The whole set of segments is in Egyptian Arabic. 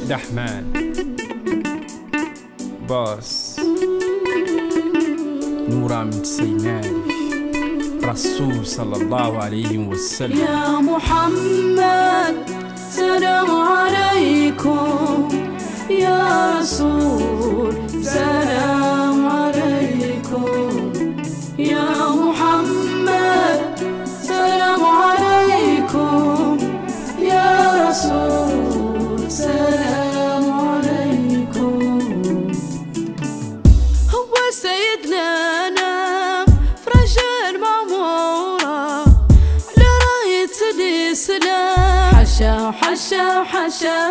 دحمان باس نورا من سيناري رسول صلى الله عليه وسلم يا محمد سلام عليكم يا رسول سلام عليكم يا محمد سلام عليكم يا رسول سلام عليكم هو سيدنا نام فرج المعمورة على راية الإسلام حشا حشا حشا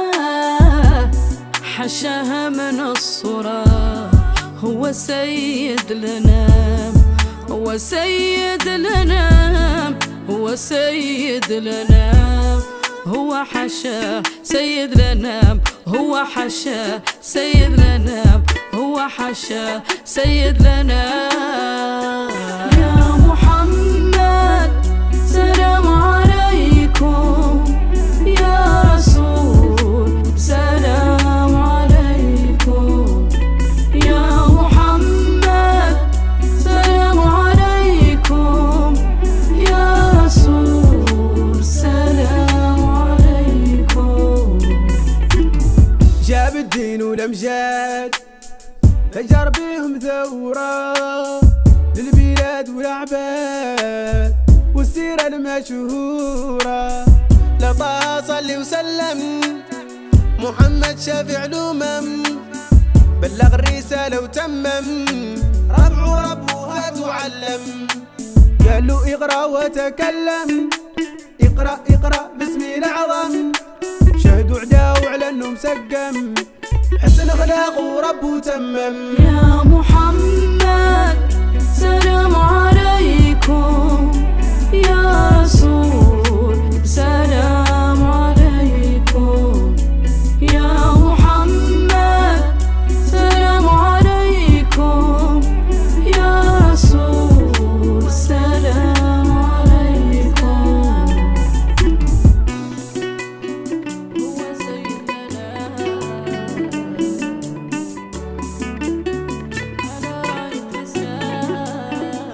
حشاها من الصورة هو سيد الأنام هو سيد الأنام هو سيد الأنام هو حشا سيد الأنام هو حشا سيد الأنام هو حشا سيد الأنام يا محمد سلام عليكم يا رسول سلام عليكم يا محمد سلام عليكم يا رسول سلام عليكم جاب الدين والامجاد فجر بهم ثورة للبلاد والعباد والسيرة المشهورة لطه صلي وسلم محمد شافع الأمم بلغ الرسالة وتمم ربع ربها تعلم قال له اقرأ وتكلم اقرأ اقرأ باسم الأعظم شهدوا عداو على انه مسقم حسن اخلاقه وربه تمم يا محمد سلام عليكم يا رسول سلام عليكم يا محمد سلام عليكم يا رسول سلام عليكم هو سيدنا على راية الإسلام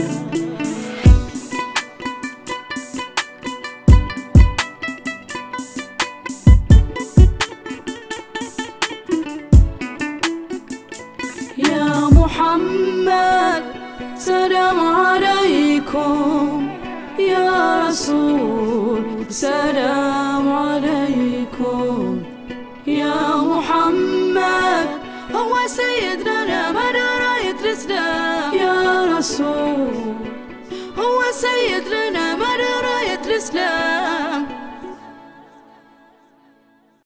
يا محمد سلام عليكم يا رسول سلام عليكم يا محمد هو سيدنا مدى راية الإسلام يا رسول هو سيدنا مدى راية الإسلام